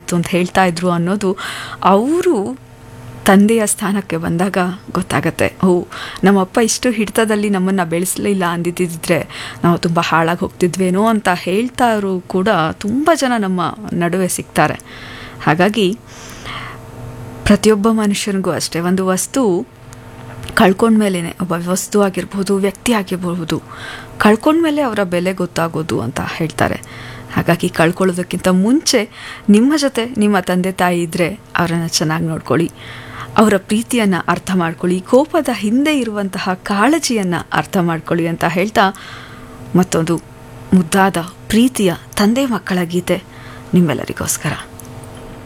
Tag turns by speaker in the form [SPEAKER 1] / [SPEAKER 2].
[SPEAKER 1] ಚೆನ್ನಾಗಿತ್ತು ಅಂತ ಹೇಳ್ತಾ ಇದ್ರು ಅನ್ನೋದು ಅವರು ತಂದೆಯ ಸ್ಥಾನಕ್ಕೆ ಬಂದಾಗ ಗೊತ್ತಾಗತ್ತೆ ಓ ನಮ್ಮಪ್ಪ ಇಷ್ಟು ಹಿಡಿತದಲ್ಲಿ ನಮ್ಮನ್ನು ಬೆಳೆಸಲಿಲ್ಲ ಅಂದಿದ್ದಿದ್ರೆ ನಾವು ತುಂಬ ಹಾಳಾಗಿ ಹೋಗ್ತಿದ್ವೇನೋ ಅಂತ ಹೇಳ್ತಾರು ಕೂಡ ತುಂಬ ಜನ ನಮ್ಮ ನಡುವೆ ಸಿಗ್ತಾರೆ ಹಾಗಾಗಿ ಪ್ರತಿಯೊಬ್ಬ ಮನುಷ್ಯನಿಗೂ ಅಷ್ಟೇ ಒಂದು ವಸ್ತು ಕಳ್ಕೊಂಡ್ಮೇಲೆ ಒಬ್ಬ ವಸ್ತು ಆಗಿರ್ಬೋದು ವ್ಯಕ್ತಿ ಆಗಿರ್ಬೋದು ಕಳ್ಕೊಂಡ್ಮೇಲೆ ಅವರ ಬೆಲೆ ಗೊತ್ತಾಗೋದು ಅಂತ ಹೇಳ್ತಾರೆ ಹಾಗಾಗಿ ಕಳ್ಕೊಳ್ಳೋದಕ್ಕಿಂತ ಮುಂಚೆ ನಿಮ್ಮ ಜೊತೆ ನಿಮ್ಮ ತಂದೆ ತಾಯಿ ಇದ್ದರೆ ಅವರನ್ನು ಚೆನ್ನಾಗಿ ನೋಡ್ಕೊಳ್ಳಿ ಅವರ ಪ್ರೀತಿಯನ್ನು ಅರ್ಥ ಮಾಡ್ಕೊಳ್ಳಿ ಕೋಪದ ಹಿಂದೆ ಇರುವಂತಹ ಕಾಳಜಿಯನ್ನು ಅರ್ಥ ಮಾಡ್ಕೊಳ್ಳಿ ಅಂತ ಹೇಳ್ತಾ ಮತ್ತೊಂದು ಮುದ್ದಾದ ಪ್ರೀತಿಯ ತಂದೆ ಮಕ್ಕಳ ಗೀತೆ ನಿಮ್ಮೆಲ್ಲರಿಗೋಸ್ಕರ